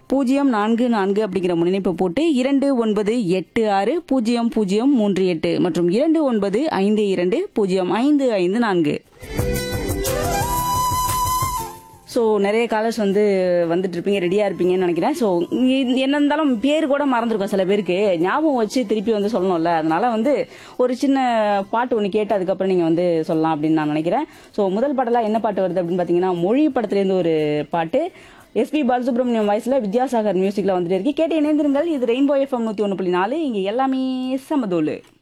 பூஜ்ஜியம் நான்கு நான்கு அப்படிங்கிற முன்னிணைப்பை போட்டு இரண்டு ஒன்பது எட்டு ஆறு பூஜ்ஜியம் பூஜ்ஜியம் மூன்று எட்டு மற்றும் இரண்டு ஒன்பது ஐந்து இரண்டு பூஜ்ஜியம் ஐந்து ஐந்து நான்கு ஸோ நிறைய காலர்ஸ் வந்து வந்துட்டு இருப்பீங்க ரெடியாக இருப்பீங்கன்னு நினைக்கிறேன் ஸோ என்ன இருந்தாலும் பேர் கூட மறந்துருக்கும் சில பேருக்கு ஞாபகம் வச்சு திருப்பி வந்து சொல்லணும்ல அதனால வந்து ஒரு சின்ன பாட்டு ஒன்று கேட்டு அதுக்கப்புறம் நீங்கள் வந்து சொல்லலாம் அப்படின்னு நான் நினைக்கிறேன் ஸோ முதல் பாட்டெல்லாம் என்ன பாட்டு வருது அப்படின்னு பார்த்தீங்கன்னா மொழி படத்துலேருந்து ஒரு பாட்டு எஸ்பி பாலசுப்ரமணியம் வாய்ஸில் வித்யாசாகர் மியூசிக்கில் வந்துட்டு இருக்கு கேட்டு இணைந்திருங்கள் இது ரெயின்போ எஃப்எம் நூற்றி ஒன்று புள்ளி நாலு இங்கே எல்லாமே சமதோலு